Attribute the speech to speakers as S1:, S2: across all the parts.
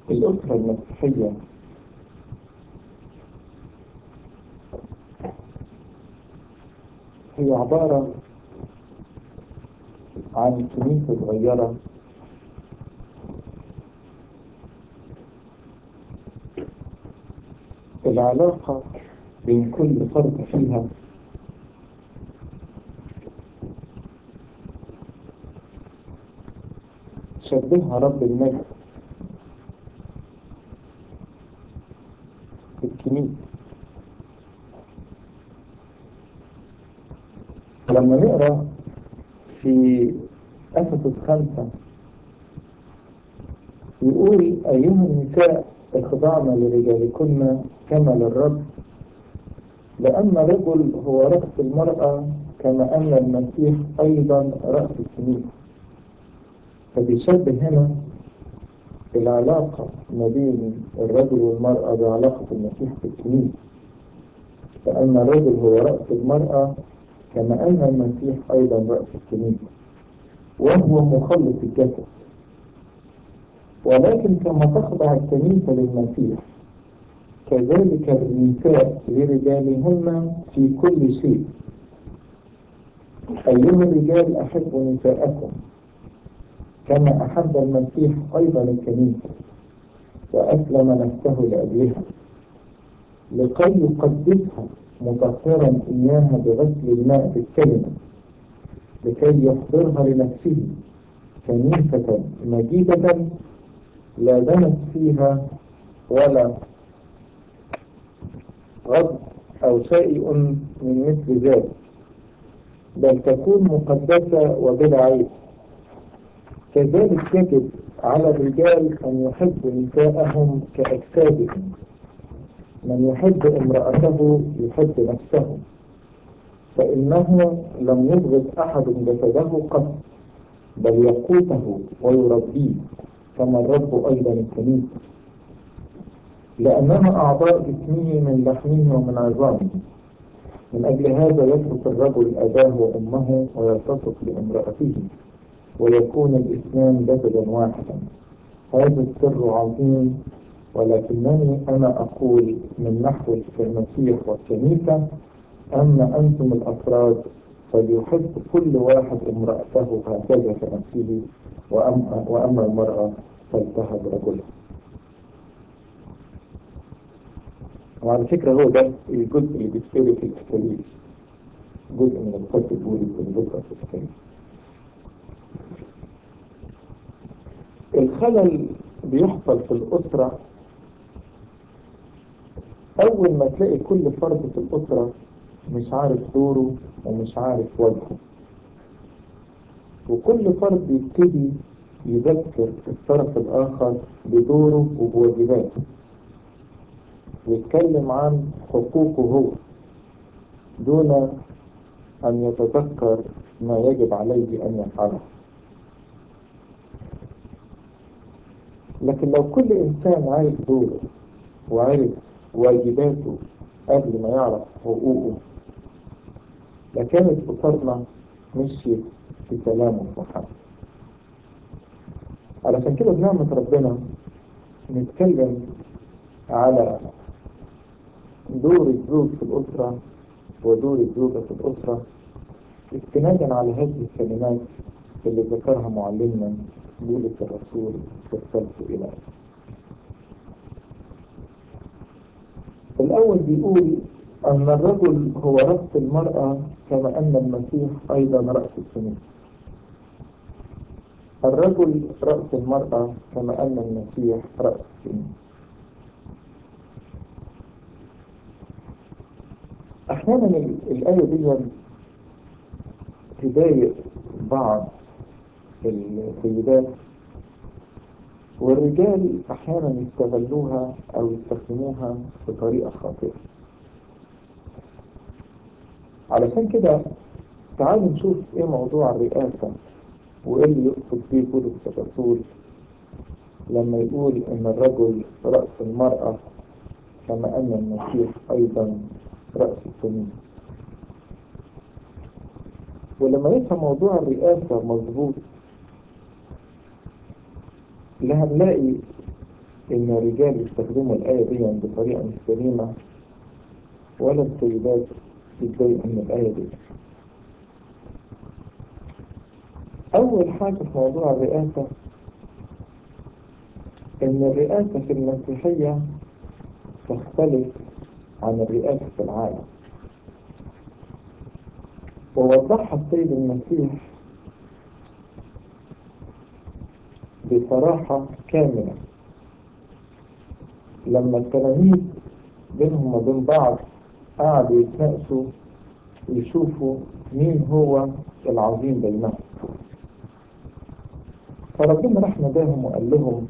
S1: الأسرة المسيحية هي عبارة عن كنيسة صغيرة العلاقة بين كل فرد فيها شبهها رب المجد بالكنيسة لما نقرأ في أفسس خمسة يقول أيها النساء اخضعن لرجالكن كما للرب لأن الرجل هو رأس المرأة كما أن المسيح أيضا رأس الكنيسة فبيشبه هنا العلاقة ما بين الرجل والمرأة بعلاقة المسيح بالكنيسة لأن الرجل هو رأس المرأة كما أن المسيح أيضا رأس الكنيسة وهو مخلص الجسد ولكن كما تخضع الكنيسة للمسيح كذلك النساء لرجالهن في كل شيء أيها الرجال أحبوا نساءكم كما أحب المسيح أيضا الكنيسة وأسلم نفسه لأجلها لكي يقدسها مطهرا إياها بغسل الماء بالكلمة لكي يحضرها لنفسه كنيسة مجيدة لا دنس فيها ولا غض أو شيء من مثل ذلك بل تكون مقدسة وبلا عيب كذلك يجب على الرجال أن يحبوا نساءهم كأجسادهم من يحب امرأته يحب نفسه فإنه لم يبغض أحد جسده قط بل يقوته ويربيه كما الرب أيضا الكنيسة لأنها أعضاء جسمه من لحمه ومن عظامه من أجل هذا يترك الرجل أباه وأمه ويلتصق بامرأته ويكون الاثنان جسدا واحدا هذا السر عظيم ولكنني أنا أقول من نحو المسيح والكنيسة أما أنتم الأفراد فليحب كل واحد امرأته هكذا كنفسه وأما, وأما المرأة فلتهب رجلها وعلى فكرة هو ده الجزء اللي بيتقري في التكاليف جزء من الخط الأولي اللي بيقرأ في التكاليف الخلل بيحصل في الأسرة أول ما تلاقي كل فرد في الأسرة مش عارف دوره ومش عارف وجهه وكل فرد يبتدي يذكر الطرف الآخر بدوره وبواجباته ويتكلم عن حقوقه هو دون أن يتذكر ما يجب عليه أن يفعله لكن لو كل إنسان عارف دوره وعارف واجباته قبل ما يعرف حقوقه لكانت أسرنا مشيت في سلام وصحة علشان كده بنعمة ربنا نتكلم على دور الزوج في الأسرة ودور الزوجة في الأسرة استنادا على هذه الكلمات اللي ذكرها معلمنا بولس الرسول في رسالته إلى الأول بيقول أن الرجل هو رأس المرأة كما أن المسيح أيضا رأس الكنيسة الرجل رأس المرأة كما أن المسيح رأس الكنيسة أحيانا الآية دي تضايق بعض السيدات والرجال أحيانا يستغلوها أو يستخدموها بطريقة خاطئة علشان كده تعالوا نشوف ايه موضوع الرئاسة وايه اللي يقصد بيه بولس الرسول لما يقول ان الرجل رأس المرأة كما ان المسيح ايضا رأس الكنيسة ولما يفهم موضوع الرئاسة مظبوط لا هنلاقي إن الرجال يستخدموا الآية دي بطريقة مش سليمة ولا السيدات يتضايقوا من الآية دي أول حاجة في موضوع الرئاسة إن الرئاسة في المسيحية تختلف عن الرئاسة في العالم ووضحها السيد المسيح بصراحة كاملة لما التلاميذ بينهم وبين بعض قعدوا يتناقشوا يشوفوا مين هو العظيم بينهم فربنا راح ناداهم وقال لهم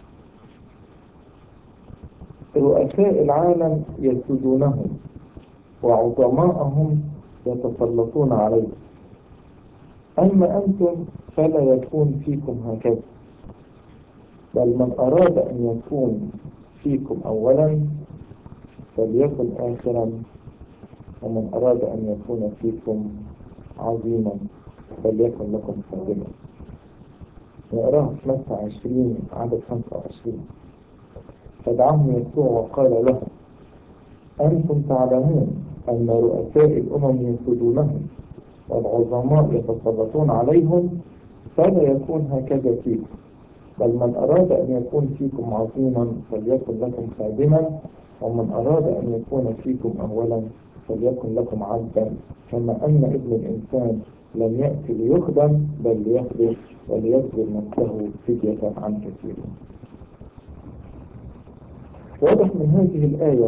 S1: رؤساء العالم يسودونهم وعظماءهم يتسلطون عليهم أما أنتم فلا يكون فيكم هكذا بل من أراد أن يكون فيكم أولا فليكن آخرا ومن أراد أن يكون فيكم عظيما فليكن لكم خادما نقراها في متى 20 عدد 25 فدعاهم يسوع وقال لهم أنتم تعلمون أن رؤساء الأمم يسودونهم والعظماء يتسلطون عليهم فلا يكون هكذا فيكم بل من أراد أن يكون فيكم عظيما فليكن لكم خادما ومن أراد أن يكون فيكم أولا فليكن لكم عبدا كما أن ابن الإنسان لم يأتي ليخدم بل ليخدم وليبذل نفسه فدية عن كثيرين واضح من هذه الآية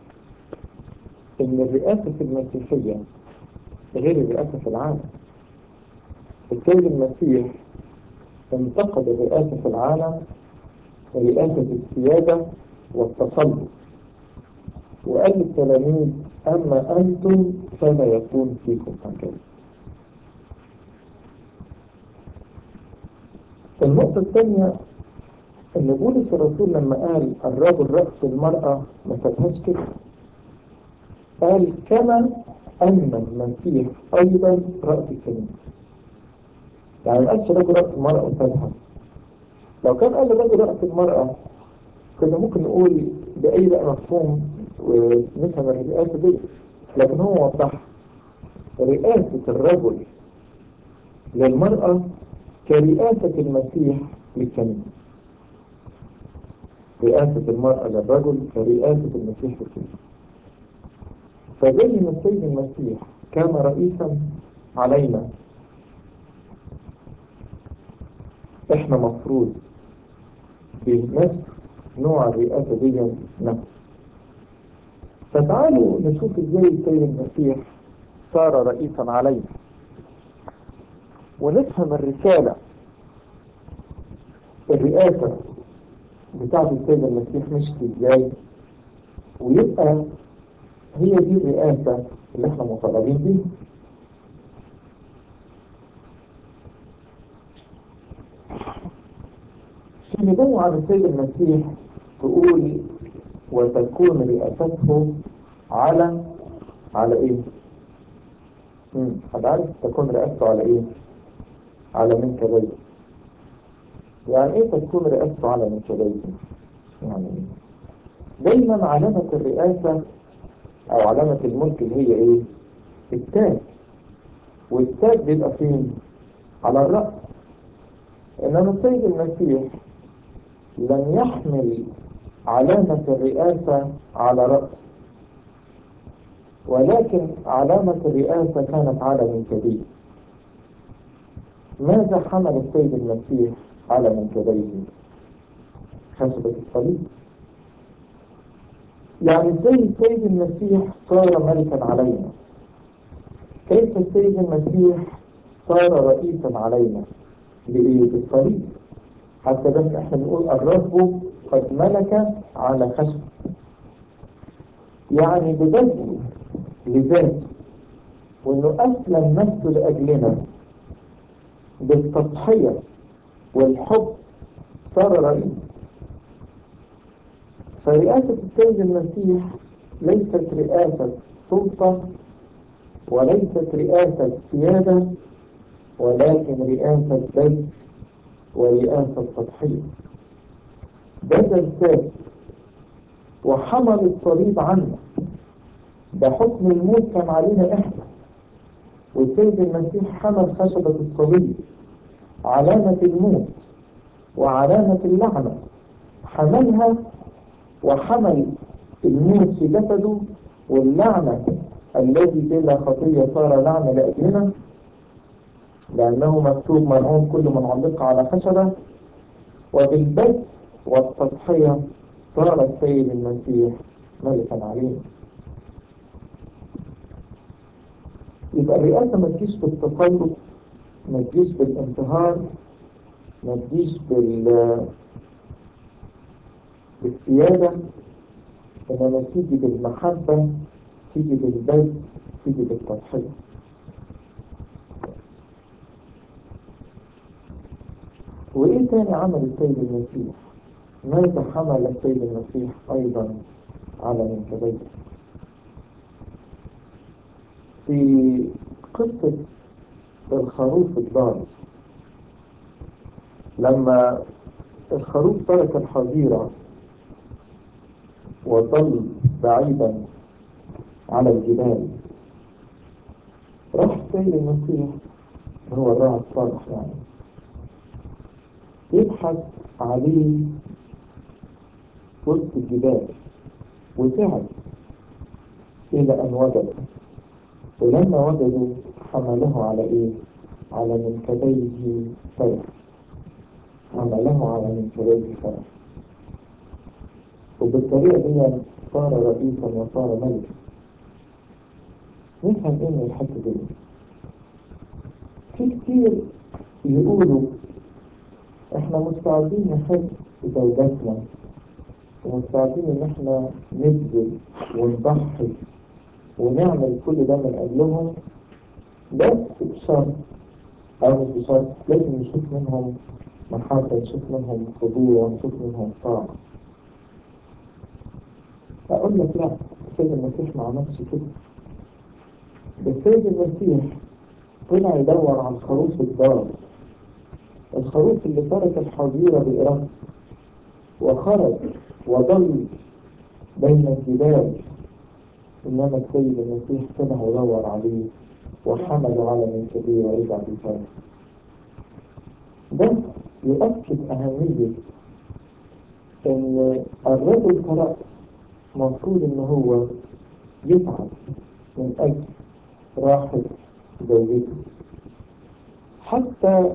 S1: أن الرئاسة في المسيحية غير الرئاسة في العالم السيد المسيح انتقد الرئاسة في العالم رئاسة السيادة والتسلط وقال للتلاميذ أما أنتم فلا يكون فيكم هكذا النقطة الثانية ان بولس الرسول لما قال الرجل رأس المرأة ما سابهاش كده قال كما ان المسيح ايضا رأس الكنيسة يعني ما قالش رجل رأس المرأة وسابها لو كان قال رجل رأس المرأة كنا ممكن نقول بأي بقى مفهوم ونفهم الرئاسة دي لكن هو وضح رئاسة الرجل للمرأة كرئاسة المسيح للكنيسة رئاسة المرأة للرجل كرئاسة المسيح للكنيسة فزي ما السيد المسيح كان رئيسا علينا احنا مفروض بنفس نوع الرئاسة دي نفس فتعالوا نشوف ازاي السيد المسيح صار رئيسا علينا ونفهم الرسالة الرئاسة بتاعت السيد المسيح مشت ازاي ويبقى هي دي الرئاسة اللي احنا مطالبين بيها في نبوة عن السيد المسيح تقول وتكون رئاسته على على ايه؟ امم حد عارف تكون رئاسته على ايه؟ على منكبيه يعني ايه تكون رئاسته على منكبيه؟ يعني ايه؟ دايما علامة الرئاسة او علامة الملك اللي هي ايه؟ التاج والتاج بيبقى فين؟ على الرأس انما السيد المسيح لم يحمل علامة الرئاسة على رأسه ولكن علامة الرئاسة كانت على منكبيه ماذا حمل السيد المسيح على منكبيه خشبة الصليب يعني ازاي السيد المسيح صار ملكا علينا كيف السيد المسيح صار رئيسا علينا بإيه بالصليب حتى بس احنا نقول الرب قد ملك على خشب يعني بذاته لذاته وانه اسلم نفسه لاجلنا بالتضحية والحب صار رئيس فرئاسة السيد المسيح ليست رئاسة سلطة وليست رئاسة سيادة ولكن رئاسة بيت ورئاسة تضحية بذل ذاته وحمل الصليب عنا ده حكم الموت كان علينا احنا والسيد المسيح حمل خشبة الصليب علامة الموت وعلامة اللعنة حملها وحمل الموت في جسده واللعنة الذي بلا خطية صار لعنة لأجلنا لأنه مكتوب مرعوم كل من علق على خشبة وبالبذل والتضحية صار السيد المسيح ملكا علينا يبقى الرئاسة ما تجيش بالتسلط ما تجيش بالانتهار ما تجيش بال بالسيادة إنما تيجي بالمحبة تيجي بالبذل تيجي بالتضحية وإيه تاني عمل السيد المسيح؟ ماذا حمل السيد المسيح أيضا على منكبيه؟ في قصة الخروف الضال لما الخروف ترك الحظيرة وظل بعيدا على الجبال راح السيد المسيح هو الراعي الصالح يعني يبحث عليه وسط الجبال وتعب إلى أن وجد ولما وجدوا حمله على إيه؟ على منكبيه فرح حمله على منكبيه فرح وبالطريقة دي صار رئيسا وصار ملكا نفهم ايه من الحتة دي في كتير يقولوا احنا مستعدين نحب زوجاتنا ومستعدين ان احنا نبذل ونضحي ونعمل كل ده من اجلهم بس بشرط او مش بشرط لازم نشوف منهم محبة نشوف منهم خضوع ونشوف منهم طاعة أقول لك لا السيد المسيح ما عملش كده السيد المسيح طلع يدور على الخروف الضال الخروف اللي ترك الحظيرة بإرادته وخرج وضل بين الجبال إنما السيد المسيح طلع يدور عليه وحمله على منكبيه ورجع بفرح ده يؤكد أهمية إن الرجل كرأس مفروض إن هو يتعب من أجل راحة زوجته حتى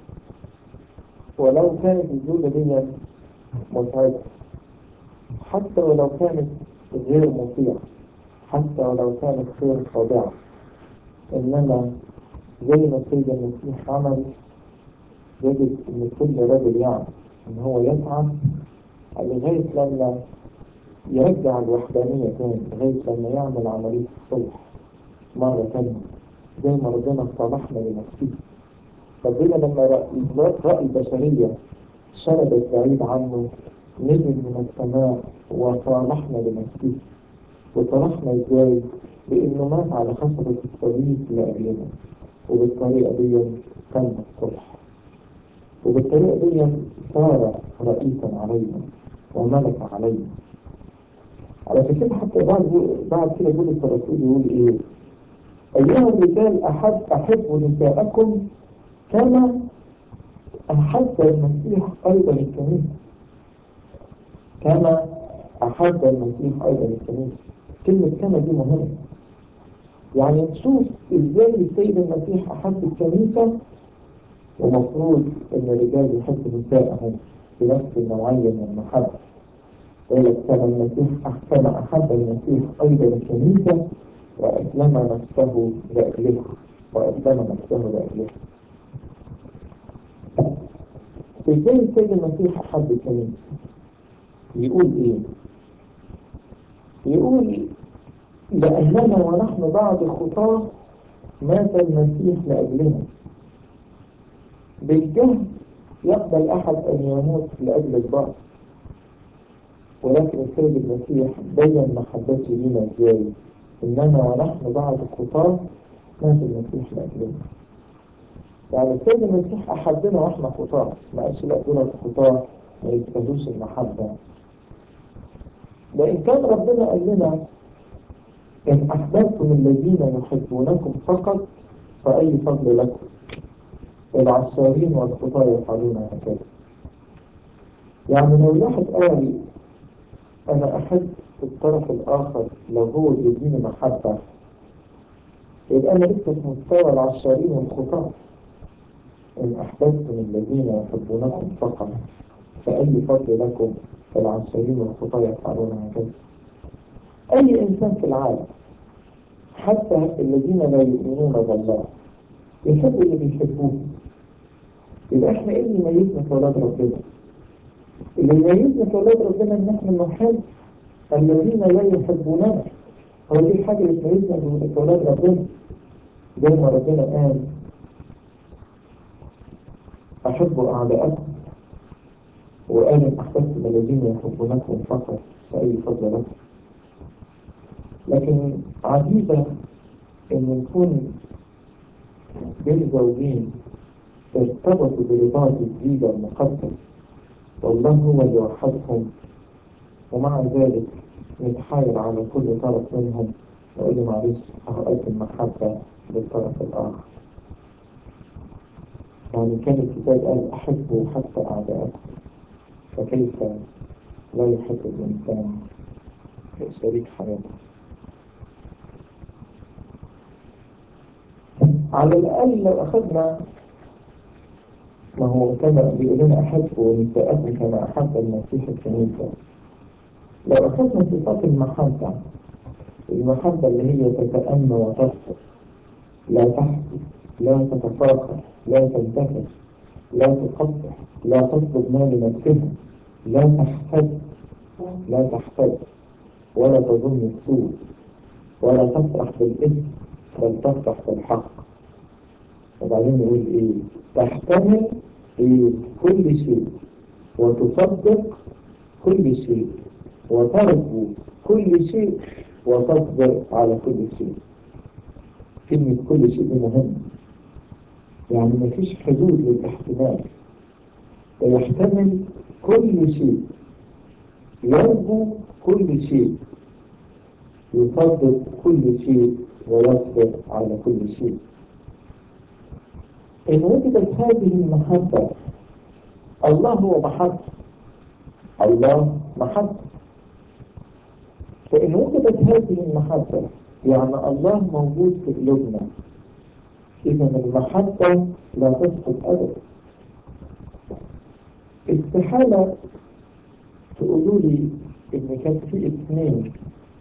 S1: ولو كانت الزوجة دي متعبة حتى ولو كانت غير مطيعة حتى ولو كانت غير خاضعة إنما زي ما السيد المسيح عمل يجب إن كل رجل يعرف إن هو يسعى لغاية لما يرجع الوحدانية تاني لغاية لما يعمل عملية الصلح مرة تانية زي ما ربنا صالحنا لنفسه ربنا لما رأى رأى البشرية شردت بعيد عنه نزل من السماء وصالحنا لنفسه وصالحنا ازاي؟ بإنه مات على خشبة الصليب لأجلنا وبالطريقة دي تم الصلح وبالطريقة دي صار رئيسا علينا وملك علينا علشان كده حتى بعد بعد كده بولس الرسول يقول ايه؟ أيها الرجال أحب أحبوا نساءكم كما أحب المسيح أيضا الكنيسة كما أحب المسيح أيضا الكنيسة كلمة كما دي مهمة يعني نشوف إزاي السيد المسيح أحب الكنيسة ومفروض إن الرجال يحبوا نساءهم بنفس النوعية من المحبة يقول لك كما المسيح أحسن أحب المسيح أيضا الكنيسة وأسلم نفسه لأجلها وأسلم نفسه لأجلها ازاي السيد المسيح أحب الكنيسة يقول ايه يقول لأننا ونحن بعد خطاه مات المسيح لأجلنا بالجهل يقبل أحد أن يموت لأجل البعض ولكن السيد المسيح بين محبته لنا ازاي إنما ونحن بعد خطاه مات المسيح لأجلنا يعني السيد المسيح أحبنا وإحنا خطاه ما قالش لا دول خطاه ما يستاهلوش المحبة لأن كان ربنا قال لنا إن أحببتم الذين يحبونكم فقط فأي فضل لكم العشارين والخطاة يفعلون هكذا يعني لو الواحد قال أنا أحب الطرف الآخر لو هو بيديني محبة يبقى أنا لسه في مستوى العشارين والخطاة إن أحببتم الذين يحبونكم فقط فأي فضل لكم العشارين والخطاة يفعلون هكذا أي إنسان في العالم حتى الذين لا يؤمنون بالله يحبوا اللي بيحبوه يبقى احنا ايه اللي يميزنا كأولاد ربنا؟ اللي يميزنا كأولاد ربنا ان احنا نحب الذين لا يحبوننا هو دي الحاجة اللي تميزنا كأولاد ربنا زي ما ربنا قال أحبوا أعداءكم وقال إن أحببتم الذين يحبونكم فقط فأي فضل لكم لكن عجيبة إن يكون بين زوجين ارتبطوا برباط الزيجة المقدس والله هو اللي وحدهم ومع ذلك نتحايل على كل طرف منهم وقال له معلش أقدم محبة للطرف الآخر يعني كان الكتاب قال أحبوا حتى أعداءكم فكيف لا يحب الإنسان شريك حياته على الأقل لو أخذنا ما هو كما بيقول لنا أحبوا نساءكم كما أحب المسيح الكنيسة لو أخذنا صفات المحبة المحبة اللي هي تتأمى وتغفر لا تحكي لا تتفاخر لا تنتفع لا تقبح لا تطلب ما لنفسها لا تحتد لا تحتد ولا تظن السوء ولا تفرح بالإثم بل تفرح بالحق وبعدين يقول إيه تحتمل إيه كل شيء وتصدق كل شيء وترجو كل شيء وتصبر على كل شيء كلمة كل شيء دي مهمة يعني مفيش حدود للاحتمال ويحتمل كل شيء يرجو كل شيء يصدق كل شيء ويصبر على كل شيء إن وجدت هذه المحبة الله هو محبة الله محبة فإن وجدت هذه المحبة يعني الله موجود في قلوبنا إذا المحبة لا تسقط أبدا استحالة تقولوا لي إن كان في اثنين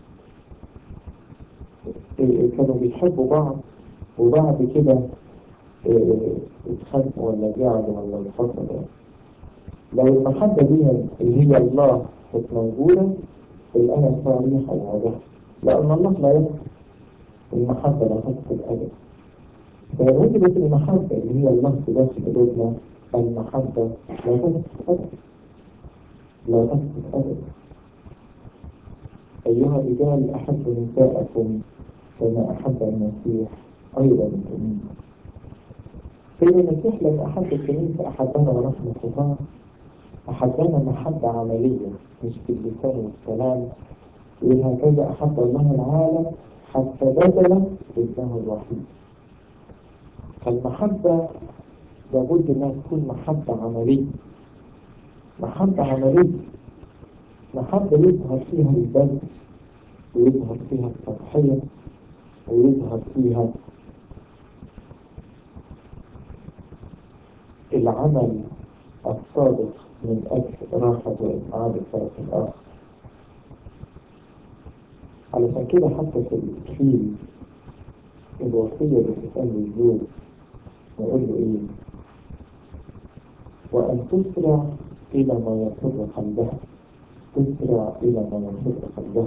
S1: كانوا بيحبوا بعض وبعد كده اتخانقوا ولا جعلوا ولا انفصلوا لو المحبة دي اللي هي الله كانت موجودة يبقى أنا صريحة وواضحة لأن الله لا يكفي المحبة لا تسقط أبدا فلو وجدت المحبة اللي هي الله في داخل قلوبنا المحبة لا تسقط أبدا لا تسقط أبدا أيها الرجال أحبوا نساءكم كما أحب المسيح أيضا الكنيسة سيد المسيح لما أحب الكنيسة أحبنا ونحن صغار أحبنا محبة عملية مش باللسان والكلام وهكذا أحب الله العالم حتى بذل ابنه الوحيد فالمحبة لابد انها تكون محبة عملية محبة عملية محبة يظهر فيها البذل ويظهر فيها التضحية ويظهر فيها العمل الصادق من أجل راحة وإسعاد الطرف الآخر علشان كده حتى في الإكليل الوصية اللي بتتقال للزوج نقول له إيه وأن تسرع إلى ما يسر قلبها تسرع إلى ما يسر قلبها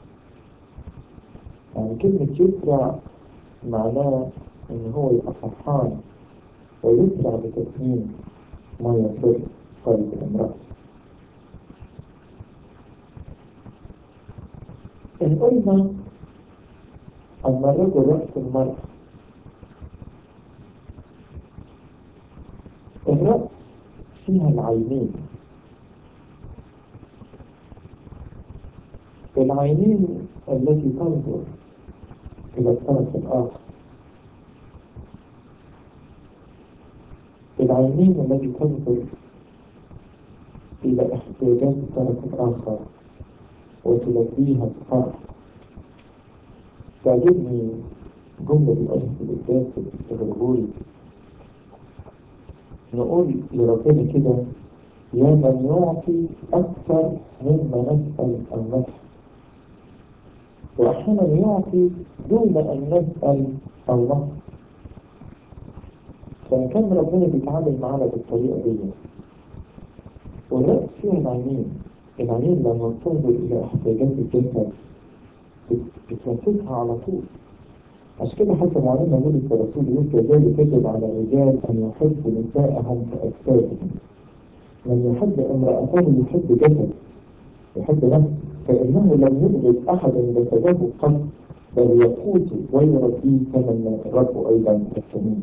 S1: يعني كلمة يسرع معناه إن هو يبقى فرحان ويسرع بتتميم ما يسر قلب الامرأة إن قلنا أن الرجل رأس المرأة الرأس فيها العينين العينين التي تنظر إلى الطرف الآخر العينين التي تنظر إلى احتياجات الطرف الآخر وتلبيها بفرح تعجبني جملة بيقولها في الإساس الغرغوري نقول لربنا كده يا من يعطي أكثر مما نسأل أو نفهم وأحيانا يعطي دون أن نسأل أو نفهم فكان ربنا بيتعامل معنا بالطريقة دي والرأس فيها العينين العينين لما تنظر إلى احتياجات الجسد بتنفذها على طول عشان كده حتى معلمنا بولس الرسول يقول كذلك يجب على الرجال أن يحبوا نساءهم كأجسادهم من يحب امرأته يحب جسد يحب نفسه فإنه لم يبغض أحد جسده قط بل يقوت ويربيه كما الرب أيضا الكنيسة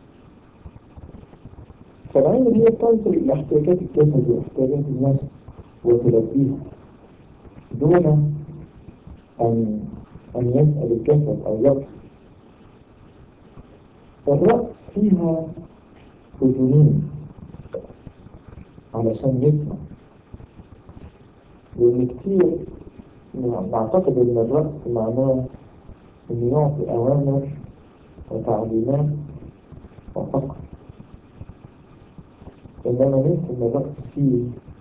S1: فالعين هي تنظر إلى احتياجات الجسد واحتياجات النفس وتلبيها دون أن أن يسأل الجسد أو يطلب الرأس فيها أذنين علشان يسمع لأن كتير نعتقد إن الرأس معناه إنه يعطي أوامر وتعليمات وفقط إنما ننسى إن الرأس فيه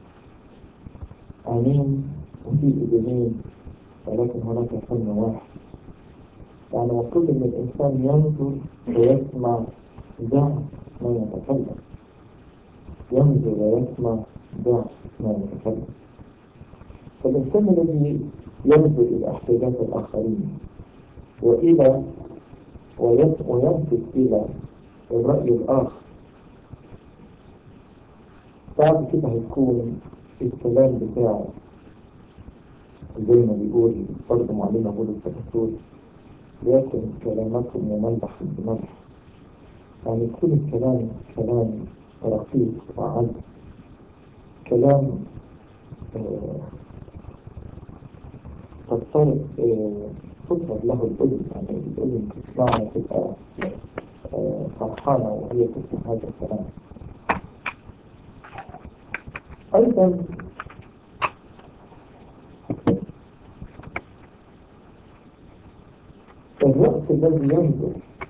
S1: عينين وفيه إذنين ولكن هناك فن واحد يعني المفروض إن الإنسان ينظر ويسمع ضعف ما يتكلم ينظر ويسمع ضعف ما يتكلم فالإنسان الذي ينظر إلى احتياجات الآخرين وإلى وينصت إلى الرأي الآخر بعد كده هيكون الكلام بتاعه زي ما بيقول برضه معلمة بولس الرسول ليكن كلامكم مملح بملح يعني يكون الكلام كلام رقيق وعذب كلام آه تضطرب آه تطلب له الأذن يعني الأذن تسمعها تبقى آه فرحانة وهي تسمع هذا الكلام أيضا الرأس الذي ينظر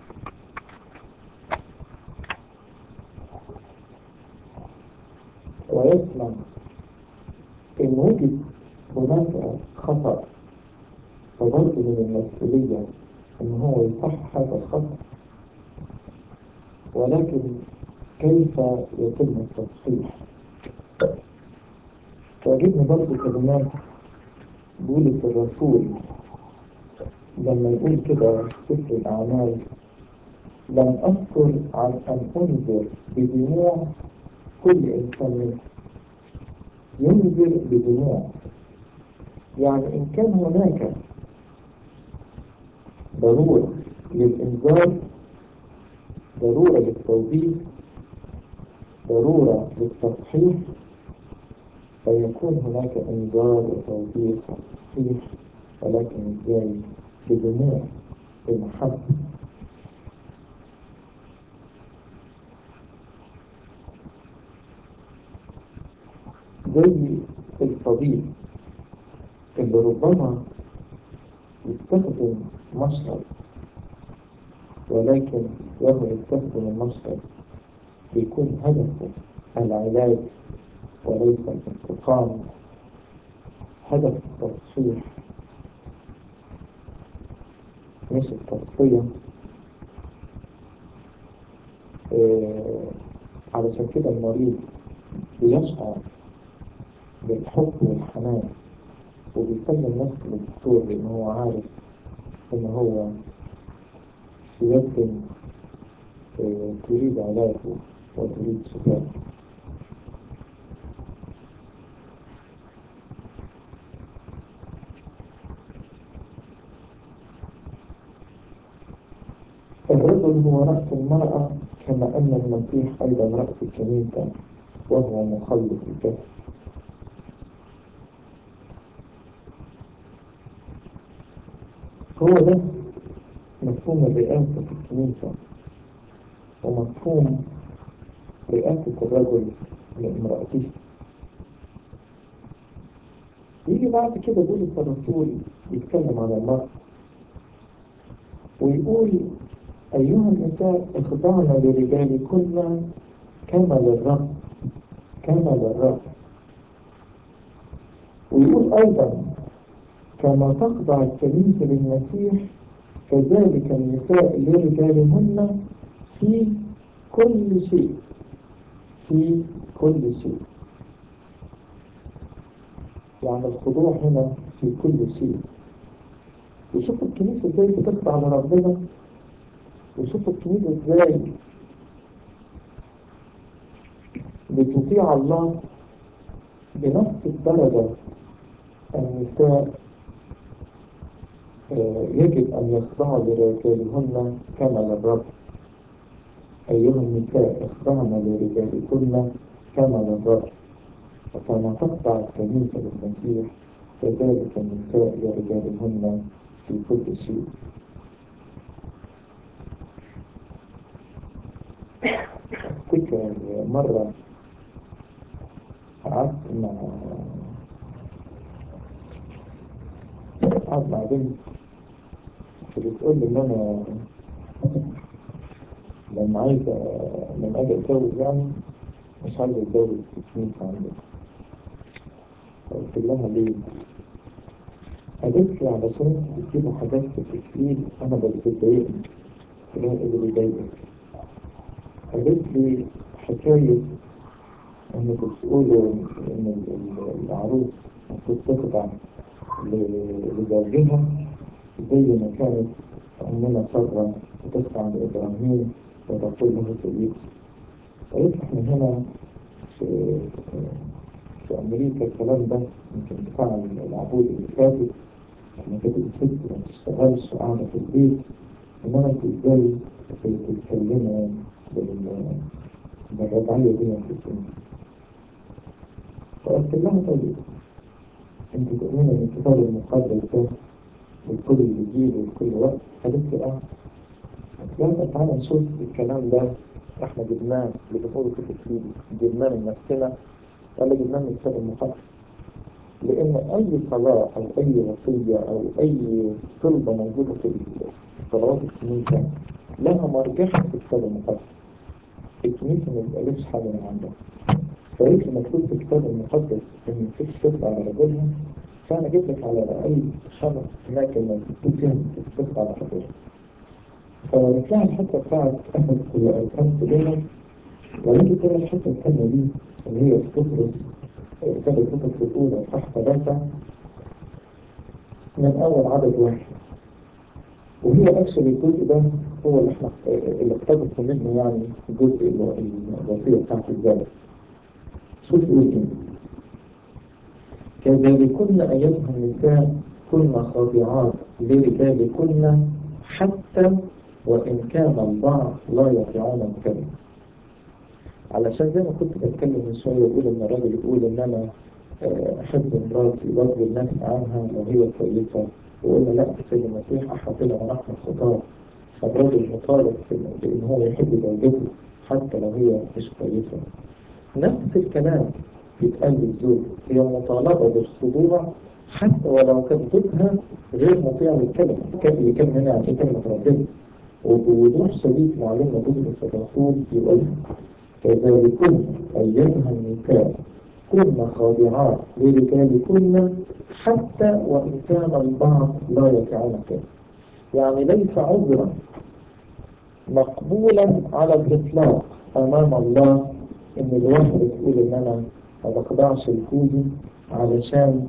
S1: ويسمع إن وجد هناك خطأ فبرضه من المسؤولية إن هو يصحح هذا الخطأ ولكن كيف يتم التصحيح تعجبني برضه كلمات بولس الرسول لما يقول كده في سفر الأعمال لم أذكر عن أن أنذر بدموع كل إنسان منهم ينذر بدموع يعني إن كان هناك ضرورة للإنذار ضرورة للتوبيخ ضرورة للتصحيح فيكون هناك إنذار وتوبيخ وتصحيح ولكن إزاي بدموع بمحبة زي الطبيب اللي ربما يستخدم مشرب ولكن وهو يستخدم المشرب بيكون هدفه العلاج وليس الانتقام هدف التصحيح مش التصفية آه علشان كده المريض بيشعر بالحب والحنان وبيسلم نفسه للدكتور لأن هو عارف إن هو في يد آه تريد علاجه وتريد شفاءه الرجل هو رأس المرأة كما أن المسيح أيضا رأس الكنيسة وهو مخلص الجسد هو ده مفهوم الرئاسة في الكنيسة ومفهوم رئاسة الرجل لامرأته يجي بعد كده بولس الرسول يتكلم عن المرأة ويقول أيها النساء اخضعن لرجالكن كما للرب كما للرب ويقول أيضا كما تخضع الكنيسة للمسيح كذلك النساء لرجالهن في كل شيء في كل شيء يعني الخضوع هنا في كل شيء وشوفوا الكنيسة ازاي بتخضع لربنا وشوفوا الكنيسة ازاي بتطيع الله بنفس الدرجة النساء يجب أن يخضعوا لرجالهن كما للرب أيها النساء اخضعن لرجالكن كما للرب وكما تخضع الكنيسة للمسيح كذلك النساء لرجالهن في كل شيء أفتكر مرة قعدت مع قعدت مع بنت بتقول لي إن أنا لما عايزة لما أجي أتجوز يعني مش عايزة أتجوز في كنيسة عندنا قلت لها ليه؟ قالت لي علشان بتجيبوا حاجات في التكفير أنا بتضايقني قلت لها إيه اللي بيضايقك؟ قالت لي حكاية إنكم بتقولوا إن العروس المفروض تخضع لزوجها زي ما كانت أمنا سارة بتخضع لإبراهيم وتقول له سيدي قالت احنا هنا في في أمريكا الكلام ده يمكن بتاع العبود اللي فاتت لما كانت الست ما بتشتغلش وقاعدة في البيت إنما أنت إزاي بتتكلموا بالرباعية دي في الكنيسة فقلت لها طيب أنت تؤمنوا إن الكتاب المقدس ده والكل اللي بيجيبه وكل وقت قالت لي اه قلت لها تعالى نشوف الكلام ده احنا جبناه اللي بنقوله في التكليف جبناه من نفسنا ولا جبناه من الكتاب المقدس لأن أي صلاة أو أي وصية أو أي طلبة موجودة في صلوات الكنيسة لها مرجعها في الكتاب المقدس الكنيسة ما بتقلبش حاجة من عندها فقلت مكتوب في الكتاب المقدس إن الست تطلع على رجلها فأنا جبت لك على الأقل خمس أماكن مكتوب فيها تطلع على رجلها فنطلع الحتة بتاعت أحد الخمس دول ونيجي تاني الحتة الثانية دي اللي هي في بطرس كتاب بطرس الأولى صح ثلاثة من أول عدد واحد وهي اكشلي الجزء ده هو اللي احنا اللي اقتبسوا منه يعني الجزء الوصية بتاعت الزواج شوف ايه كده كذلكن أيتها النساء كن خاضعات لرجالكن حتى وإن كان البعض لا يطيعون الكلمة علشان زي ما كنت بتكلم من شوية يقول إن الراجل يقول إن أنا أحب مراتي وأرضي الناس عنها لو هي كويسة وقلنا لا سيد المسيح أحط لنا ونحن الخطاب فالراجل مطالب بإن هو يحب زوجته حتى لو هي مش كويسة نفس الكلام بيتقال للزوج هي مطالبة بالخضوع حتى ولو كانت زوجها غير مطيع للكلمة كان يكلم هنا عن ايه كلمة ربنا وبوضوح شديد معلومة بولس الرسول يقول كذلكن أيتها النساء كن خاضعات لرجالكن حتى وإن كان البعض لا يطيعون كده يعني ليس عذرا مقبولا على الإطلاق أمام الله إن الواحد يقول إن أنا ما بخضعش لجوزي علشان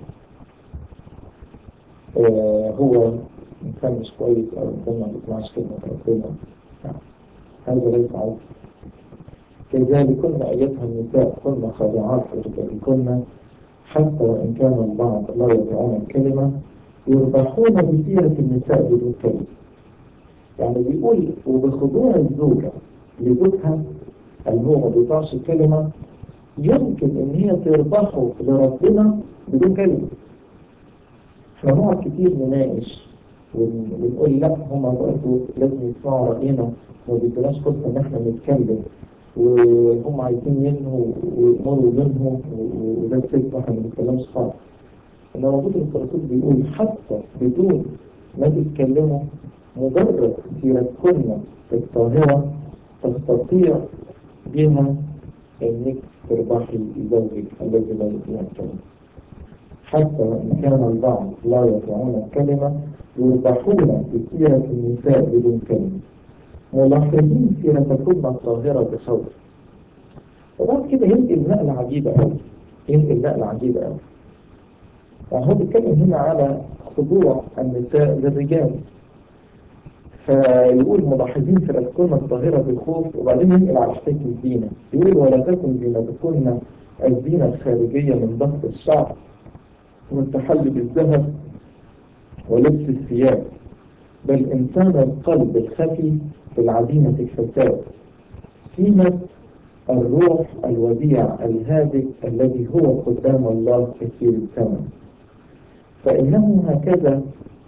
S1: آه هو إنسان مش كويس أو إنسان ما بيسمعش كلمة ربنا هذا ليس عذر كذلكن أيتها النساء كن خاضعات لرجالكن حتى وإن كان البعض لا يطيعون الكلمة يربحون بسيرة النساء بدون كلمة يعني بيقول وبخضوع الزوجة لزوجها اللي هو ما بيطيعش الكلمة يمكن إن هي تربحه لربنا بدون كلمة احنا نقعد كتير نناقش ون- ونقول لا هما برضه لازم يسمعوا رأينا وما بيدوناش فرصة إن إحنا نتكلم وهم عايزين ينهوا ويأمروا منهم و- وده السلك واحنا ما بنتكلمش خالص إنما بطرس الرسول بيقول حتى بدون ما تتكلموا مجرد سيرتكن الطاهرة تستطيع بها إنك تربحي زوجك الذي لا يطيع الكلمة حتى وإن كان البعض لا يطيعون الكلمة يربحون بسيرة النساء بدون كلمة ملاحظين سيرتكن الطاهرة بخوف وبعد كده ينقل نقلة عجيبة أوي ينقل نقلة عجيبة أوي يعني هو بيتكلم هنا على خضوع النساء للرجال فيقول ملاحظين سيرتكن الطاهرة بخوف وبعدين ينقل على حكاية الزينة يقول ولا تكن زينتكن الزينة الخارجية من ضغط الشعر والتحلي بالذهب ولبس الثياب بل إنسان القلب الخفي في العديمة الفساد سيمة الروح الوديع الهادئ الذي هو قدام الله كثير الثمن فإنه هكذا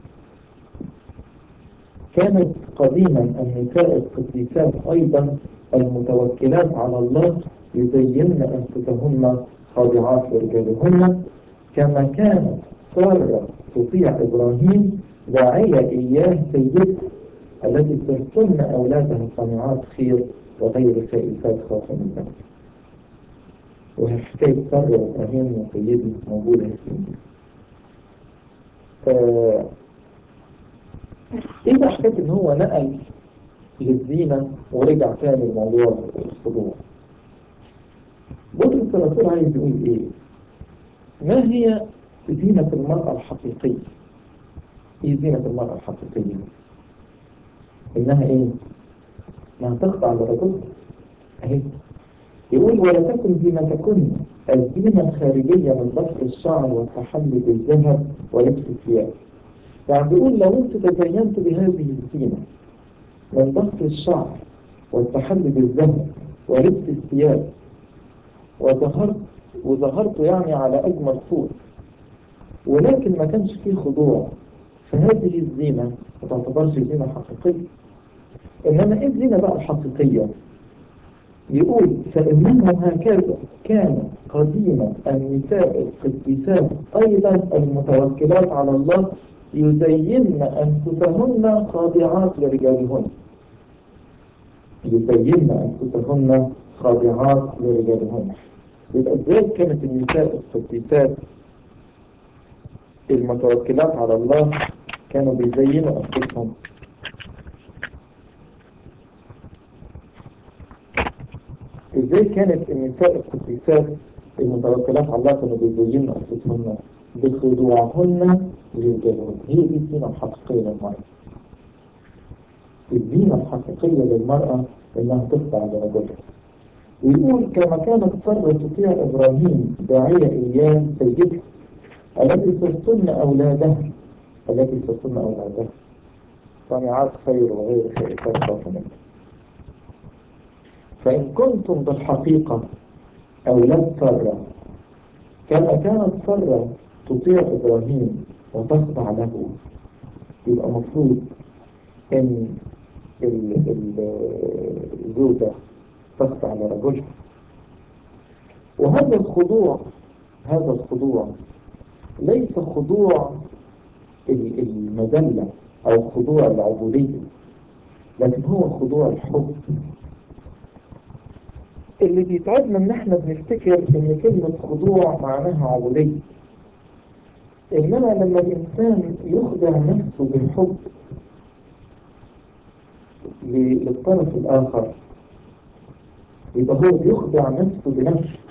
S1: كانت قديما النساء القديسات أيضا المتوكلات على الله يزين أنفسهن خاضعات لرجالهن كما كانت سارة تطيع إبراهيم داعية إياه سيد التي صرتن أولادها صنيعات خير وغير خائفات خوفا من ذنب وهي حكاية سارة وإبراهيم وسيدي موجودة في الإنجيل آه، ايه بقى حكاية ان هو نقل للزينة ورجع تاني لموضوع الخضوع بطرس الرسول عايز يقول ايه ما هي زينة المرأة الحقيقية ايه زينة المرأة الحقيقية انها ايه انها تخضع لرجل اهي يقول ولا تكن زينتكن الزينة الخارجية من ضفر الشعر والتحلي بالذهب ولبس الثياب يعني بيقول لو انت تزينت بهذه الزينة من ضفر الشعر والتحلي بالذهب ولبس الثياب وظهرت وظهرت يعني على أجمل صورة ولكن ما كانش فيه خضوع فهذه الزينة ما تعتبرش زينة حقيقية إنما إيه الزينة بقى الحقيقية يقول فإنه هكذا كان قديما النساء القديسات أيضا المتوكلات على الله يزين أنفسهن خاضعات لرجالهن يزين أنفسهن خاضعات لرجالهن يبقى ازاي كانت النساء القديسات المتوكلات على الله كانوا بيزينوا أنفسهم ازاي كانت النساء القديسات المتوكلات على الله كانوا بيزينوا أنفسهن بخضوعهن للجلال هي دي الزينة الحقيقية للمرأة الزينة الحقيقية للمرأة إنها تخضع لرجلها ويقول كما كانت سارة تطيع إبراهيم داعية إياه سيدها التي صرتن أولادها التي صرتن أولادها صانعات خير وغير خائفات خوفا منه فإن كنتم بالحقيقة أولاد سارة كما كانت سارة تطيع إبراهيم وتخضع له يبقى مفروض إن الزوجة تخضع لرجلها وهذا الخضوع هذا الخضوع ليس خضوع المذلة أو خضوع العبودية لكن هو خضوع الحب اللي بيتعبنا ان احنا بنفتكر ان كلمة خضوع معناها عبودية انما لما الانسان يخضع نفسه بالحب للطرف الاخر يبقى هو بيخضع نفسه بنفسه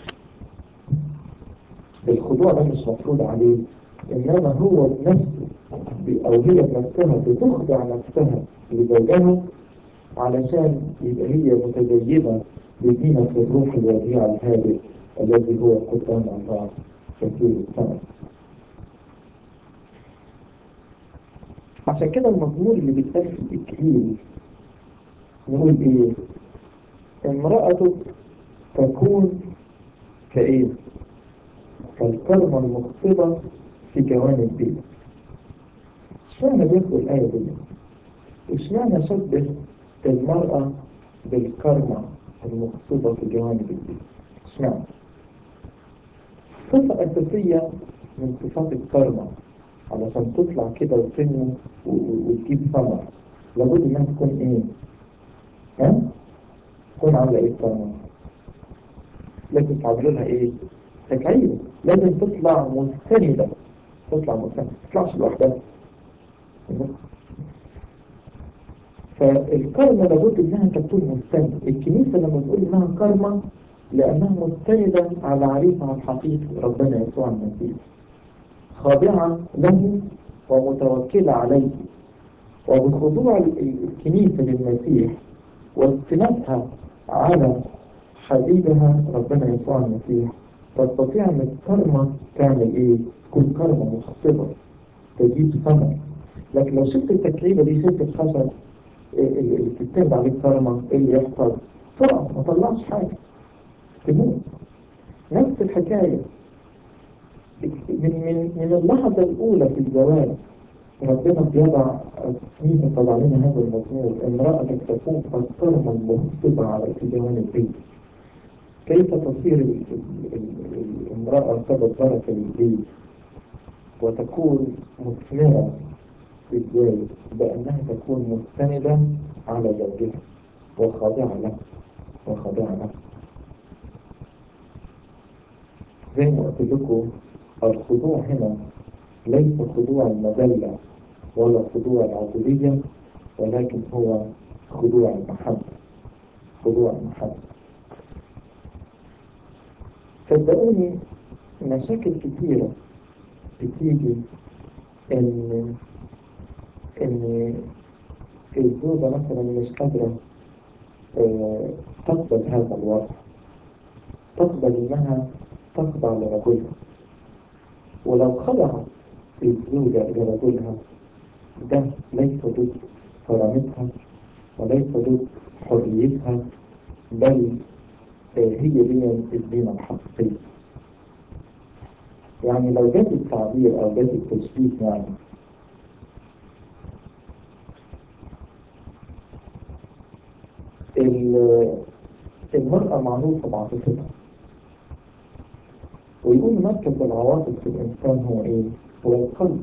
S1: الخضوع ده مش مفروض عليه انما هو بنفسه او هي بنفسها بتخضع نفسها لزوجها علشان يبقى هي متزينة بزينة الروح الوديع الهادئ الذي هو قدام الله كثير الثمن عشان كده المزمور اللي بيتقال في الإكليل نقول إيه امرأتك تكون كإيه كالكرمة المخصبة في جوانب البيت اشمعنى بيذكر الآية دي؟ اشمعنى شبه المرأة بالكرمة المقصودة في جوانب البيت؟ اشمعنى؟ صفة أساسية من صفات الكرمة علشان تطلع كده وتنمو وتجيب ثمر لابد انها تكون ايه؟ ها؟ تكون عاملة ايه الكرمة؟ لازم تعملوا لها ايه؟ تكعيب لازم تطلع مستندة تطلع مستندة ما تطلعش لوحدها فالكرمة لابد انها تكون مستندة الكنيسة لما بتقول انها كرمة لانها مستندة على عريفها الحقيقي ربنا يسوع المسيح خاضعة له ومتوكلة عليه وبخضوع الكنيسة للمسيح واستنادها على حبيبها ربنا يسوع المسيح تستطيع ان الكرمة تعمل ايه؟ تكون كرمة مخصبة تجيب ثمر لكن لو شفت التكعيبة دي شفت الخشب اللي بتتبع عليه الكرمة ايه اللي يحصل؟ تقع ما طلعش حاجة تموت نفس الحكاية من من من اللحظة الأولى في الزواج ربنا بيضع مين طلع لنا هذا المزمور امرأة تكون الكرمة المخصبة على اتجاه البيت كيف تصير الامرأة سبب بركة للبيت وتكون مثمرة ازاي بأنها تكون مستندة على زوجها وخاضعة له وخاضعة له زي ما قلت لكم الخضوع هنا ليس خضوع المذلة ولا خضوع العبودية ولكن هو خضوع المحبة خضوع المحبة صدقوني مشاكل كتيرة بتيجي إن إن الزوجة مثلا مش قادرة اه تقبل هذا الوضع تقبل إنها تخضع لرجلها ولو خضعت الزوجة إلى رجلها ده ليس ضد كرامتها وليس ضد حريتها بل هي دي الدين الحقيقي يعني لو جات التعبير أو جات التشبيه يعني المرأة معروفة بعاطفتها ويقول مركز العواطف في الإنسان هو إيه؟ هو القلب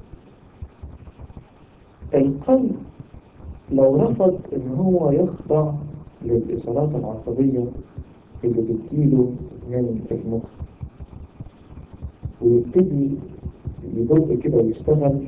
S1: القلب لو رفض إن هو يخضع للإشارات العصبية اللي بتجيله من المخ ويبتدي يدق كده ويشتغل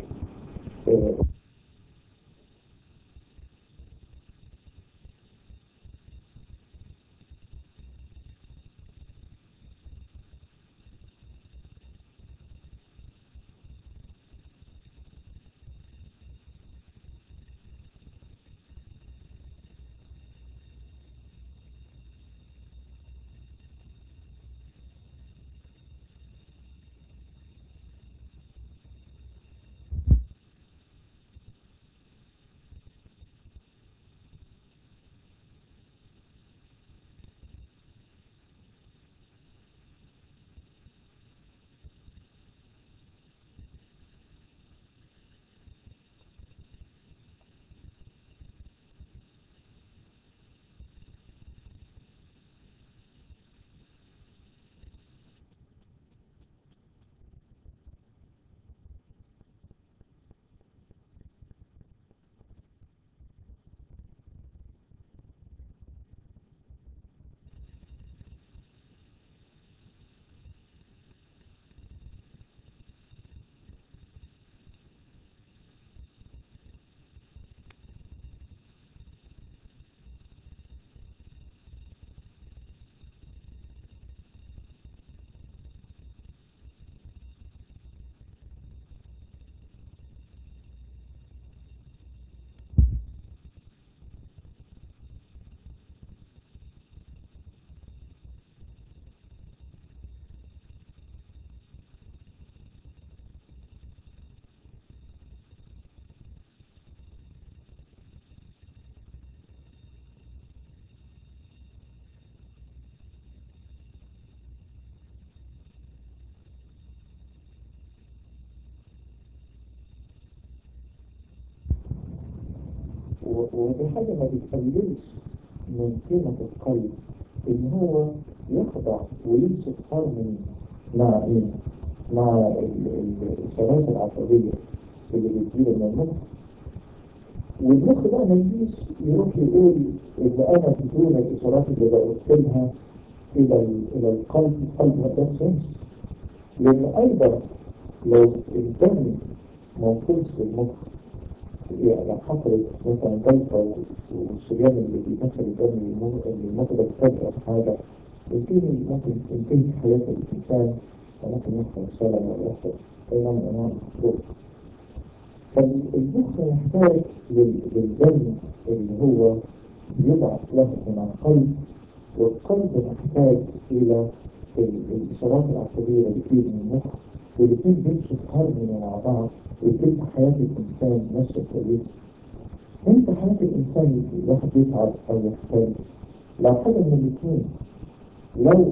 S1: ودي حاجة ما بتقللش من قيمة القلب إن هو يخضع ويمشي في هارموني مع إيه؟ مع الإشارات العصبية اللي بتجيله من المخ والمخ بقى ما يجيش يروح يقول إن أنا بدون الإشارات اللي بأرسلها إلى إلى القلب القلب ما يقدرش يمشي لأن أيضا لو الدم ما وصلش للمخ يعني حصلت مثلا جلطة والشريان اللي بيدخل الدم للمخ ده فجأة في حاجة يمكن ممكن تنتهي حياة الإنسان وممكن يحصل شلل ولا يحصل أي نوع من أنواع الخطوط فالمخ يحتاج للدم اللي هو يبعث له من القلب والقلب محتاج إلى الإشارات العصبية اللي بتيجي من المخ والاثنين بيمشوا في هارموني مع بعض وتبقى حياة الإنسان ماشية كويسة. أنت حياة الإنسان الواحد يتعب أو يحتاج لو حاجة من الاثنين لو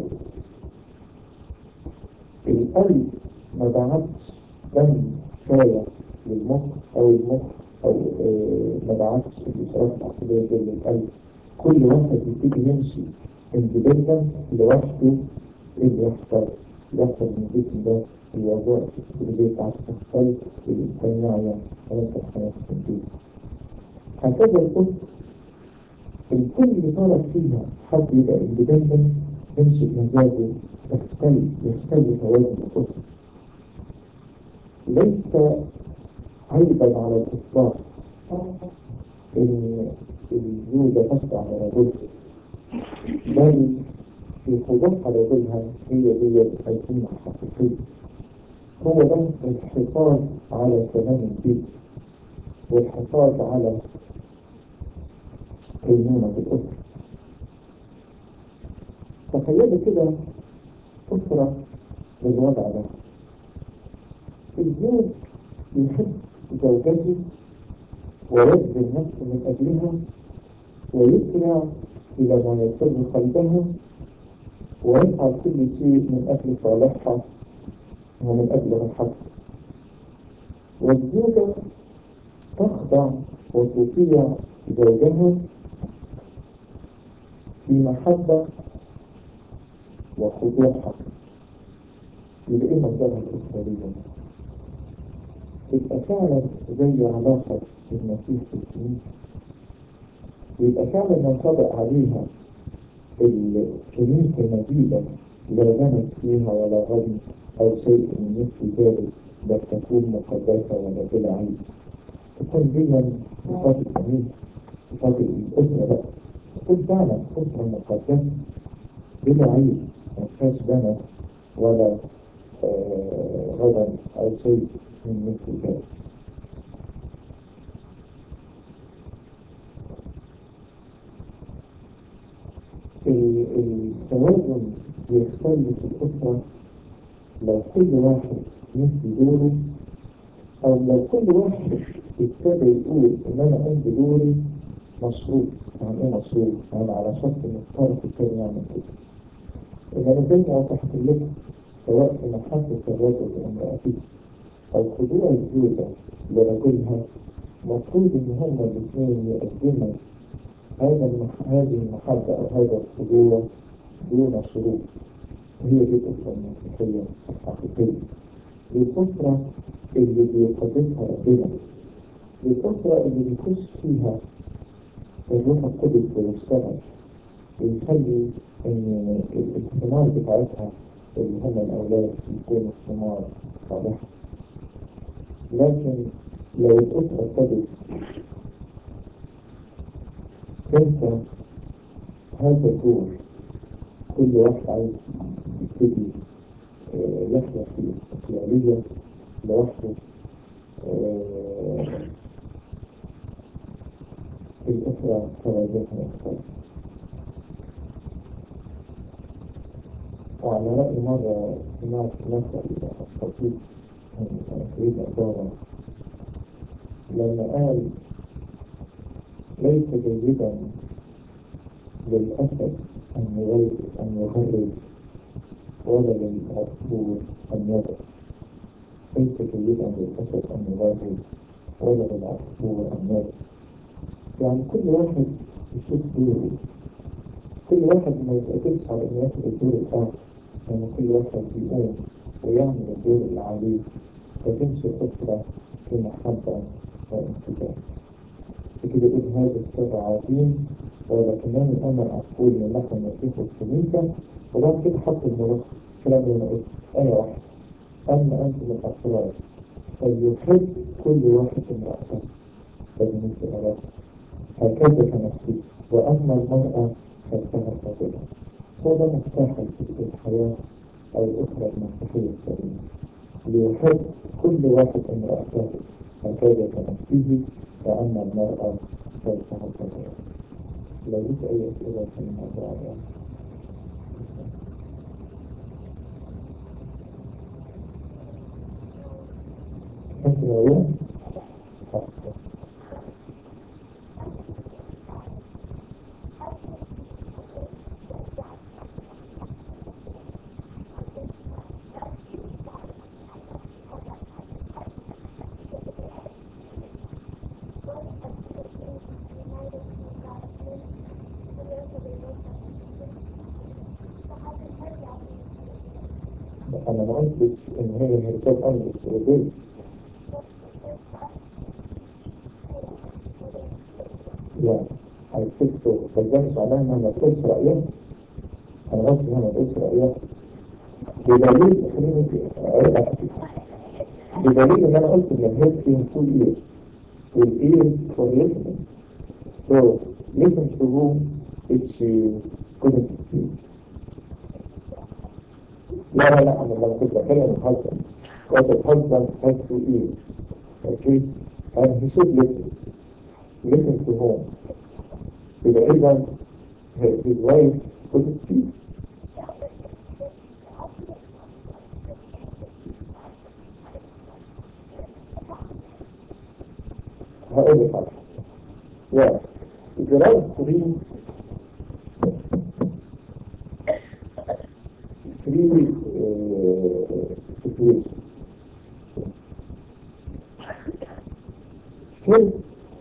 S1: القلب ما بعتش دم كفاية للمخ أو المخ أو آه ما بعتش الإشارات العصبية دي للقلب كل واحد يبتدي يمشي اندبندنت لوحده اللي يحصل يحصل من الجسم ده الوظائف الفسيولوجية بتاعته تختلف الإنسان يعلم وليس الحياة التنفيذ هكذا القدس الكل اللي طالب فيها حد يبقى اندبندنت يمشي بمزاجه يختل يختل توازن القدس ليس عيبا على الإطلاق إن الزوجة تخضع لرجلها بل في خضوعها لرجلها هي هي الحيثية الحقيقية هو ده الحفاظ على سلام البيت والحفاظ على قيمونة الأسرة تخيلوا كده أسرة بالوضع ده الزوج يحب زوجته ويبذل نفسه من أجلها ويسرع إلى ما يسر قلبها ويفعل كل شيء من أجل صالحها ومن أجل الحق والزوجة تخضع وتطيع زوجها في محبة وخضوع حق يبقى إيه منظرها الأسرية يبقى فعلا زي علاقة المسيح في الكنيسة يبقى فعلا ينطبق عليها الكنيسة المجيدة لا بنت فيها ولا غني أو شيء من مثل ذلك بل تكون مقدسة ولا بلا عيب تكون دايما صفات الكنيسة صفات الأسرة بقى تكون فعلا أسرة مقدسة بلا عيب ما فيهاش بنت ولا آه غضب أو شيء من مثل ذلك التوازن بيختل في الأسرة لو كل واحد يمشي دوره أو لو كل واحد ابتدى يقول إن أنا قمت بدوري مشروط يعني إيه مشروط؟ يعني على شرط إن الطرف الثاني يعمل كده. إنما زي ما وضحت لكم سواء في محبة الرجل لامرأته أو خضوع الزوجة لرجلها المفروض إن هما الاثنين يقدموا هذا المح... هذه المحبة أو هذا الخضوع دون شروط هي دي الأسرة المسيحية الحقيقية دي الأسرة اللي بيقدسها ربنا دي الأسرة اللي بيخش فيها الروح القدس ويشتغل ويخلي إن الثمار بتاعتها اللي هم الأولاد يكونوا ثمار صالحة لكن لو الأسرة ابتدت تنسى هذا الدور كل واحد عايز يبتدي يحيا في استقلالية لوحده الأسرة توازنها يختلف وعلى رأي مرة سمعت مثل خطيب من سيد أدارة لما قال ليس جيدا للأسد أن يغرب أن يغرب ولا للعصفور أن يضرب ليس جيدا للأسد أن يغرب ولا للعصفور أن يضرب يعني كل واحد يشوف دوره كل واحد ما يتأكدش على إنه ياخد الدور الآخر يعني كل واحد يقوم ويعمل الدور اللي عليه فتمشي الأسرة في محبة وانفتاح كده يقول هذا السر عظيم ولكنني أنا أقول من نحن نسيح الكنيسة وبعد كده حط الملخص كلام اللي أنا قلت آية واحدة أما أنتم الأسرار فليحب كل واحد امرأته فبنيت أراك هكذا كنفسي وأما المرأة فلتها فاضلة هو ده مفتاح الحياة أو الأخرى المسيحية السليمة ليحب كل واحد امرأته هكذا كنفسه وأما المرأة فلتها فاضلة لو ليك أي أسئلة في الموضوع ده أنت لو أنا ما قلتش إن هي هرسات أمر السعودية لا هيفكتوا فده مش معناها إنها ما تقولش رأيها أنا قصدي إنها ما تقولش رأيها بدليل خليني بدليل إن أنا قلت إن الهيد فيهم تو إيرز والإيرز for listening so listen to whom if she couldn't speak لا لا لا أنا لما كنت بتكلم الهزبند قلت الهزبند has two ears okay and he should listen listen to whom يبقى إذا his wife couldn't speak هقول لك حاجة yeah if you write three three uh, situations First,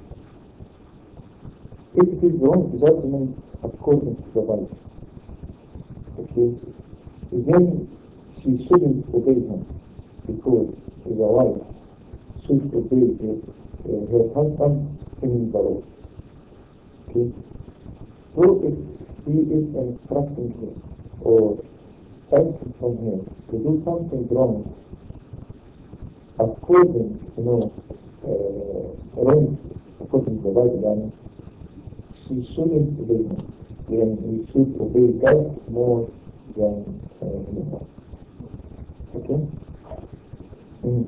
S1: if it is wrong judgment according to the Bible, okay, then she shouldn't obey him because the wife should obey her, uh, her husband in the law. Okay, so if he is instructing her or asking from her to do something wrong according, you know, uh, wrong according to the Bible, then she shouldn't obey him. Then he should obey God more than uh, himself. Okay? Mm.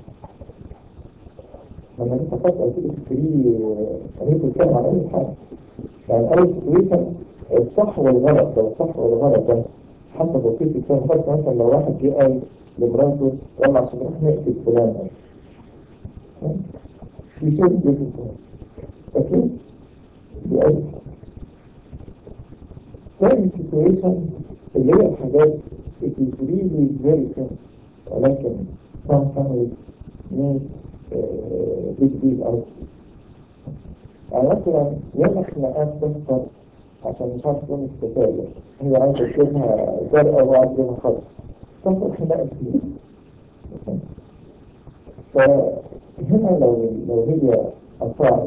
S1: لما انت فجأة تيجي تشتري هي بتتكلم عن أي حاجة يعني أي سيتويشن الصح والغلط لو الصح والغلط ده حتى بسيط يكون فرق مثلا لو واحد جه قال لمراته يلا عشان نروح نقتل فلان في شيء جدا أكيد بأي ثاني سيتويشن اللي هي الحاجات it is really very simple ولكن some families need uh, big deal out يعني مثلا ياما خناقات تحصل عشان مش عارف تكون الستاير هي عايزة تجيبها زرقاء وعايزة تجيبها خضراء تحصل خناقة كتير فهنا لو لو هي أطاعت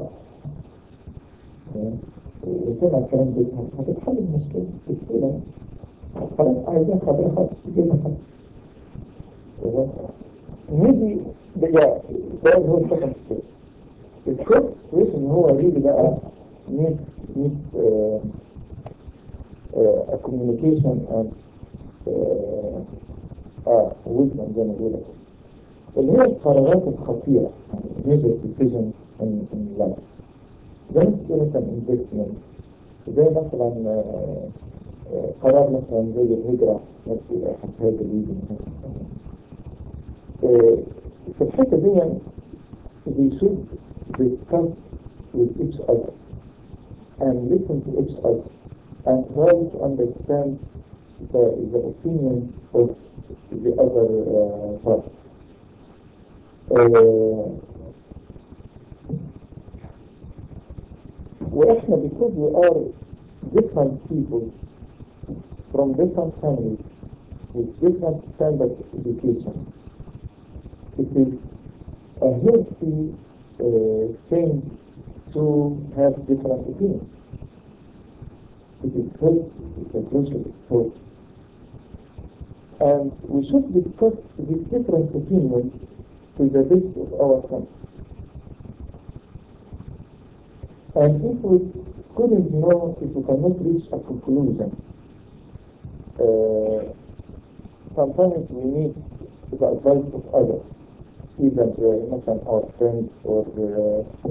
S1: وسمع الكلام ده هتتحل المشكلة بسهولة خلاص عايزين خضراء خلاص تجيبها خضراء نيجي بقى ده هو الحكم الثالث الثالث كويس ان هو ريلي بقى need need uh, uh, a communication and uh, اه wisdom زي ما بقول اللي هي القرارات الخطيرة major decisions in, in life زي مثلا investment زي مثلا آه، آه، قرار مثلا زي الهجرة نفسه هذا اللي في الحتة دي we should discuss with each other and listen to each other and try to understand the, the opinion of the other uh, party. Uh, واحنا because we are different people from different families with different standards of education it is a healthy uh, thing to have different opinions it is healthy it's a crucial thought and we should discuss these different opinions to the best of our country. And if we couldn't know, if we cannot reach a conclusion, uh, sometimes we need the advice of others, either uh, our friends or uh,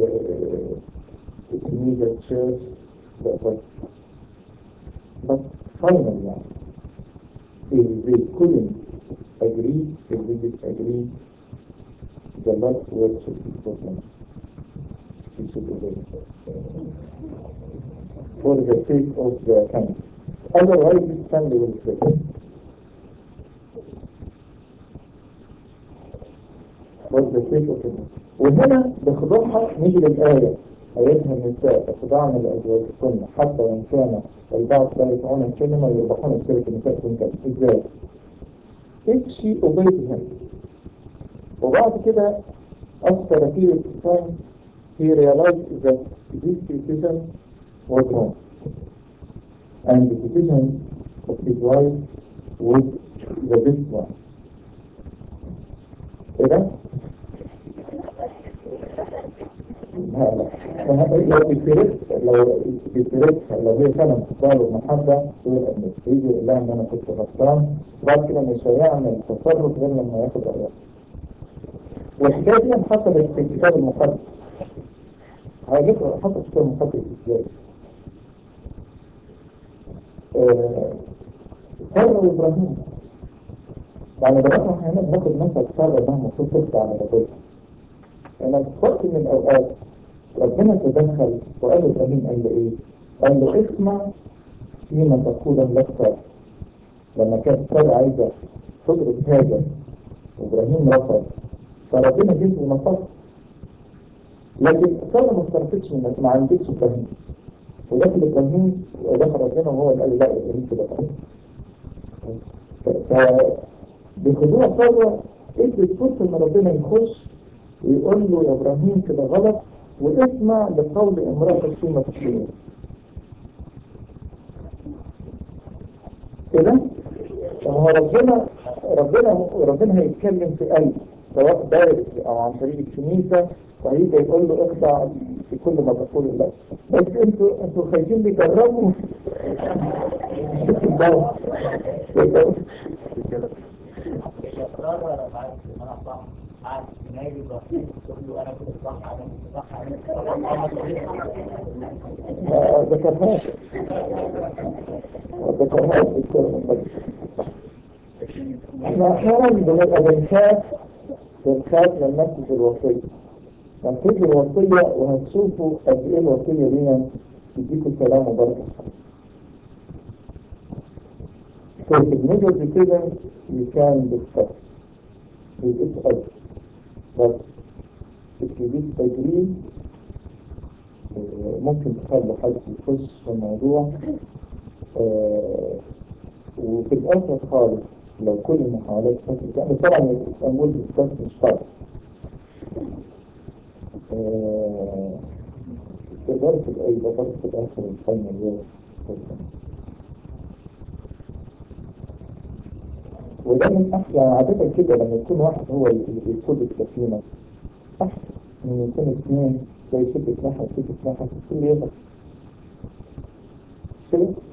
S1: uh, immediate church, the advice. But finally, if they couldn't agree, if they disagree, the last word should be spoken. It should be very for the sake of the family. Otherwise, this family will fail. For the sake of it. وهنا بخضوعها نيجي للآية أيتها النساء اخضعن لأزواجكن حتى وإن كان البعض لا يسمعون الكلمة ويربحون بسيرة النساء كنت إزاي؟ if she obeyed him وبعد كده after a period of time he realized that this decision was wrong and the decision of his wife was the best one كده لو بتريد لو بتريد لو هي فعلا تقبل المحبة تقول ان يجي يقول لها ان انا كنت غلطان بعد كده مش هيعمل تصرف غير لما ياخد الرأي والحكاية دي حصلت في الكتاب المقدس هجيب حصلت في الكتاب المقدس ازاي؟ سارة وإبراهيم يعني دلوقتي احنا هنا بناخد مثل سارة انها المفروض تخضع على بابوها لما في وقت من الأوقات ربنا تدخل وقال إبراهيم قال له إيه؟ قال له اسمع فيما تقول لك سارة لما كانت سارة عايزة تدرك هذا وإبراهيم رفض فربنا جه ونصر لكن سارة ما اخترفتش منك ما عندكش إبراهيم ودخل إبراهيم ودخل ربنا وهو اللي قال لا إبراهيم كده فبخضوع سارة ادت فرصة إن ربنا يخش ويقول له يا إبراهيم كده غلط واسمع لقول امرأة فيما تقول كده هو ربنا ربنا ربنا هيتكلم في قلب سواء دارس او عن طريق الكنيسة وهيجي يقول له اخضع في كل ما تقول الله بس انتوا انتوا خايفين تجربوا
S2: عارف ناجي ضعيف تقول له انا كنت صح انا كنت صح انا كنت
S1: ما ذكرهاش ما ذكرهاش في الكتاب احنا احيانا بنبقى بنخاف بنخاف من نفس الوصية نفذ الوصية وهتشوفوا قد ايه الوصية دي تديكوا سلام وبركة So if major decisions you can discuss with each other but if you disagree ممكن تخلي حد يخش في الموضوع آه وفي الآخر خالص لو كل المحاولات فشلت يعني طبعا نقول ديسكاس مش طبعا آه تقدر تبقى يبقى برضه في الآخر الفن اليوم وده من أحلى عادة كده لما يكون واحد هو اللي بيقود السفينة أحسن من يكون اثنين زي شبكة نحل شبكة نحل كل يوم كده